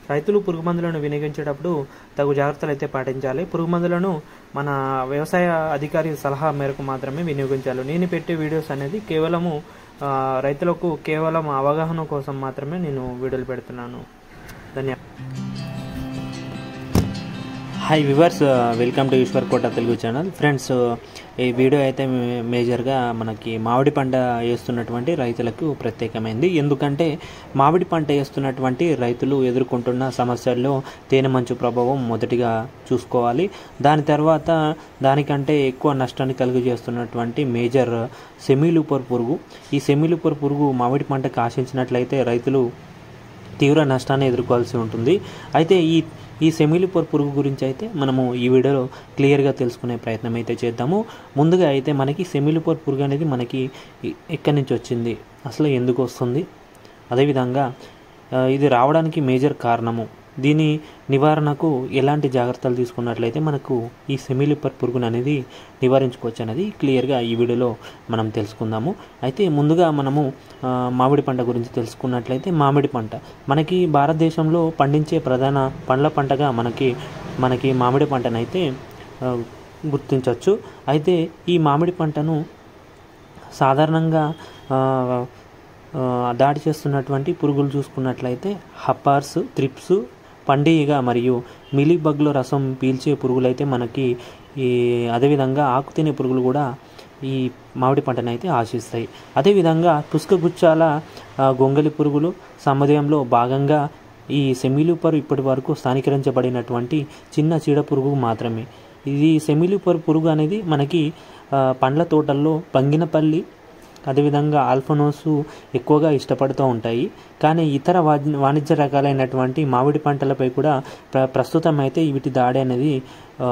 రైతులు పురుగు మందులను వినియోగించేటప్పుడు తగు జాగ్రత్తలు అయితే పాటించాలి పురుగు మందులను మన వ్యవసాయ అధికారి సలహా మేరకు మాత్రమే వినియోగించాలి నేను పెట్టే వీడియోస్ అనేది కేవలము ఆ, రైతులకు కేవలం అవగాహన కోసం మాత్రమే నేను వీడియోలు పెడుతున్నాను ధన్యవాదాలు hi viewers welcome to Eshwar Kota Telugu channel friends ఈ వీడియో అయితే మే- మేజర్గా మనకి మామిడి పంట వేస్తున్నటువంటి రైతులకు ప్రత్యేకమైంది ఎందుకంటే మామిడి పంట వేస్తున్నటువంటి రైతులు ఎదుర్కొంటున్న సమస్యల్లో తేనె మంచు ప్రభావం మొదటిగా చూసుకోవాలి దాని తర్వాత దానికంటే ఎక్కువ నష్టాన్ని కలుగజేస్తున్నటువంటి మేజర్ సెమీలూపర్ పురుగు ఈ సెమీలూపర్ పురుగు మామిడి పంటకు ఆశించినట్లయితే రైతులు తీవ్ర నష్టాన్ని ఎదుర్కోవాల్సి ఉంటుంది అయితే ఈ ఈ సెమిలిపోర్ పురుగు గురించి అయితే మనము ఈ వీడియోలో క్లియర్గా తెలుసుకునే ప్రయత్నం అయితే చేద్దాము ముందుగా అయితే మనకి సెమిలిపోర్ పురుగు అనేది మనకి ఎ- ఎక్కడి నుంచి వచ్చింది అసలు ఎందుకు వస్తుంది అదేవిధంగా ఆ, ఇది రావడానికి మేజర్ కారణము దీని నివారణకు ఎలాంటి జాగ్రత్తలు తీసుకున్నట్లయితే మనకు ఈ సెమిలిపర్ పురుగును అనేది నివారించుకోవచ్చు అనేది క్లియర్గా ఈ వీడియోలో మనం తెలుసుకుందాము అయితే ముందుగా మనము ఆ, మామిడి పంట గురించి తెలుసుకున్నట్లయితే మామిడి పంట మనకి భారతదేశంలో పండించే ప్రధాన పండ్ల పంటగా మనకి మనకి మామిడి పంటనైతే ఆ, గుర్తించవచ్చు అయితే ఈ మామిడి పంటను సాధారణంగా ఆ, ఆ, దాడి చేస్తున్నటువంటి పురుగులు చూసుకున్నట్లయితే హప్పార్స్ త్రిప్స్ పండిగ మరియు మిలీబగ్లో రసం పీల్చే పురుగులు అయితే మనకి ఈ అదేవిధంగా ఆకు తినే పురుగులు కూడా ఈ మామిడి పంటను అయితే ఆశిస్తాయి అదేవిధంగా పుష్కగుచ్చాల ఆ, గొంగలి పురుగులు సముదాయంలో భాగంగా ఈ సెమిలూపర్ ఇప్పటి వరకు స్థానికరించబడినటువంటి చిన్న చీడ పురుగు మాత్రమే ఇది సెమిలూపర్ పురుగు అనేది మనకి ఆ, పండ్ల తోటల్లో పంగినపల్లి అదేవిధంగా ఆల్ఫనోసు ఎక్కువగా ఇష్టపడుతూ ఉంటాయి కానీ ఇతర వాణి- వాణిజ్య రకాలైనటువంటి మామిడి పంటలపై కూడా ప్ర ప్రస్తుతం అయితే వీటి దాడి అనేది ఆ,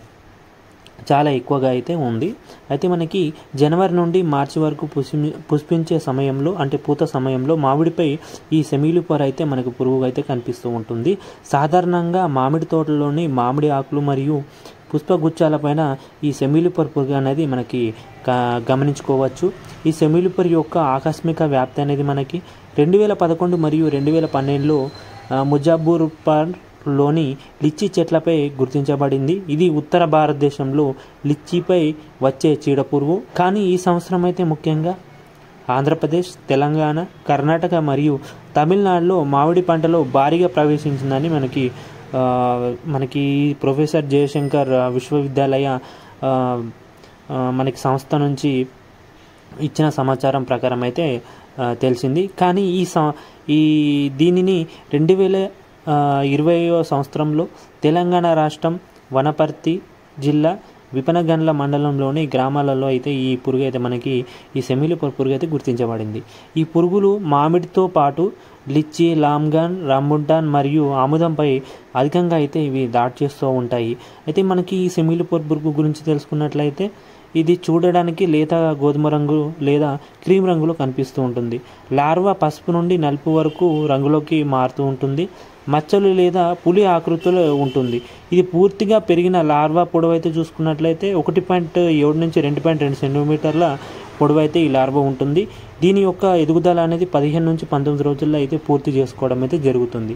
చాలా ఎక్కువగా అయితే ఉంది అయితే మనకి జనవరి నుండి మార్చి వరకు పుష్పి పుష్పించే సమయంలో అంటే పూత సమయంలో మామిడిపై ఈ సెమీలుపర్ అయితే మనకు పురుగు అయితే కనిపిస్తూ ఉంటుంది సాధారణంగా మామిడి తోటలోని మామిడి ఆకులు మరియు పుష్పగుచ్చాలపైన ఈ సెమీలుపర్ పురుగు అనేది మనకి క- గమనించుకోవచ్చు ఈ సెమీలుపర్ యొక్క ఆకస్మిక వ్యాప్తి అనేది మనకి రెండు వేల పదకొండు మరియు రెండు వేల పన్నెండులో ముజాబూర్పర్ లోని లిచ్చీ చెట్లపై గుర్తించబడింది ఇది ఉత్తర భారతదేశంలో లిచ్చీపై వచ్చే చీడపురుగు కానీ ఈ సంవత్సరం అయితే ముఖ్యంగా ఆంధ్రప్రదేశ్ తెలంగాణ కర్ణాటక మరియు తమిళనాడులో మామిడి పంటలో భారీగా ప్రవేశించిందని మనకి ఆ, మనకి ప్రొఫెసర్ జయశంకర్ ఆ, విశ్వవిద్యాలయ ఆ, ఆ, మనకి సంస్థ నుంచి ఇచ్చిన సమాచారం ప్రకారం అయితే ఆ, తెలిసింది కానీ ఈ సం ఈ దీనిని రెండు వేల ఇరవైవ సంవత్సరంలో తెలంగాణ రాష్ట్రం వనపర్తి జిల్లా విపనగండ్ల మండలంలోని గ్రామాలలో అయితే ఈ పురుగు అయితే మనకి ఈ సెమిలి పురుగు అయితే గుర్తించబడింది ఈ పురుగులు మామిడితో పాటు లిచ్చి లామ్గాన్ రాంబుంటాన్ మరియు ఆముదంపై అధికంగా అయితే ఇవి దాడి చేస్తూ ఉంటాయి అయితే మనకి ఈ సెమిలి పురుగు గురించి తెలుసుకున్నట్లయితే ఇది చూడడానికి లేత గోధుమ రంగు లేదా క్రీమ్ రంగులో కనిపిస్తూ ఉంటుంది లార్వా పసుపు నుండి నలుపు వరకు రంగులోకి మారుతూ ఉంటుంది మచ్చలు లేదా పులి ఆకృతిలో ఉంటుంది ఇది పూర్తిగా పెరిగిన లార్వా పొడవు అయితే చూసుకున్నట్లయితే ఒకటి పాయింట్ ఏడు నుంచి రెండు పాయింట్ రెండు సెంటీమీటర్ల పొడవు అయితే ఈ లార్వా ఉంటుంది దీని యొక్క ఎదుగుదల అనేది పదిహేను నుంచి పంతొమ్మిది రోజుల్లో అయితే పూర్తి చేసుకోవడం అయితే జరుగుతుంది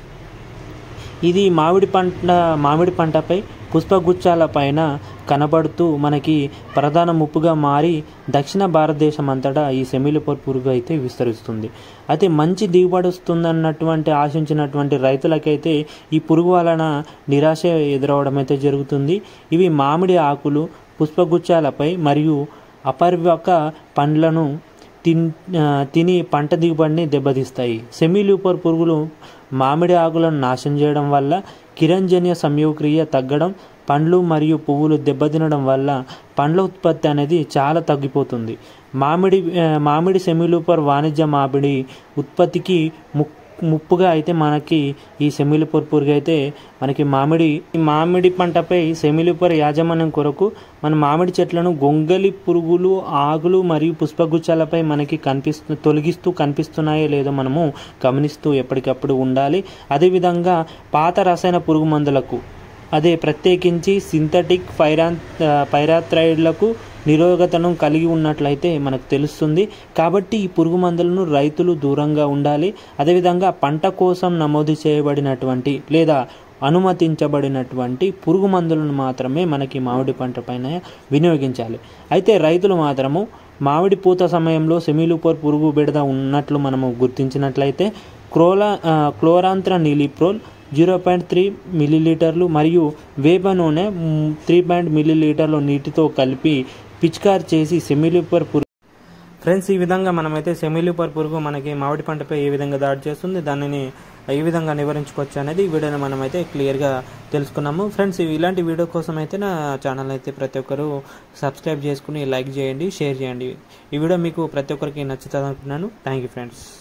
ఇది మామిడి పంట మామిడి పంటపై పుష్పగుచ్చాల పైన కనబడుతూ మనకి ప్రధాన ముప్పుగా మారి దక్షిణ భారతదేశం అంతటా ఈ సెమిలిపర్ పురుగు అయితే విస్తరిస్తుంది అయితే మంచి దిగుబడి వస్తుందన్నటువంటి ఆశించినటువంటి రైతులకైతే ఈ పురుగు వలన నిరాశ ఎదురవడం అయితే జరుగుతుంది ఇవి మామిడి ఆకులు పుష్పగుచ్చాలపై మరియు అపరిపక పండ్లను తిన్ ఆ, తిని పంట దిగుబడిని దెబ్బతీస్తాయి సెమీలూపర్ పురుగులు మామిడి ఆకులను నాశనం చేయడం వల్ల కిరంజన్య సంయోగక్రియ తగ్గడం పండ్లు మరియు పువ్వులు దెబ్బతినడం వల్ల పండ్ల ఉత్పత్తి అనేది చాలా తగ్గిపోతుంది మామిడి ఆ, మామిడి సెమీలూపర్ వాణిజ్య మామిడి ఉత్పత్తికి ముక్ ముప్పుగా అయితే మనకి ఈ సెమిలిపర్ పురుగు అయితే మనకి మామిడి ఈ మామిడి పంటపై సెమిలిపర్ యాజమాన్యం కొరకు మన మామిడి చెట్లను గొంగలి పురుగులు ఆకులు మరియు పుష్పగుచ్చాలపై మనకి కనిపిస్తూ తొలగిస్తూ కనిపిస్తున్నాయో లేదో మనము గమనిస్తూ ఎప్పటికప్పుడు ఉండాలి అదేవిధంగా పాత రసాయన పురుగు మందులకు అదే ప్రత్యేకించి సింథటిక్ ఫైరాన్ పైరాథ్రైడ్లకు నిరోధకతను కలిగి ఉన్నట్లయితే మనకు తెలుస్తుంది కాబట్టి ఈ పురుగు మందులను రైతులు దూరంగా ఉండాలి అదేవిధంగా పంట కోసం నమోదు చేయబడినటువంటి లేదా అనుమతించబడినటువంటి పురుగు మందులను మాత్రమే మనకి మామిడి పంట పైన వినియోగించాలి అయితే రైతులు మాత్రము మామిడి పూత సమయంలో సెమిలూపర్ పురుగు బెడద ఉన్నట్లు మనము గుర్తించినట్లయితే క్రోలా క్లోరాంత్ర నీలిప్రోల్ జీరో పాయింట్ త్రీ మిల్లీలీటర్లు మరియు వేప నూనె త్రీ పాయింట్ మిల్లీలీటర్లు నీటితో కలిపి పిచికారి చేసి సెమిలూపర్ పురుగు ఫ్రెండ్స్ ఈ విధంగా మనమైతే సెమిలూపర్ పురుగు మనకి మామిడి పంటపై ఏ విధంగా దాడి చేస్తుంది దానిని ఏ విధంగా నివారించుకోవచ్చు అనేది ఈ వీడియోని మనమైతే క్లియర్గా తెలుసుకున్నాము ఫ్రెండ్స్ ఇలాంటి వీడియో కోసం అయితే నా ఛానల్ అయితే ప్రతి ఒక్కరు సబ్స్క్రైబ్ చేసుకుని లైక్ చేయండి షేర్ చేయండి ఈ వీడియో మీకు ప్రతి ఒక్కరికి నచ్చుతుంది అనుకుంటున్నాను థ్యాంక్ యూ ఫ్రెండ్స్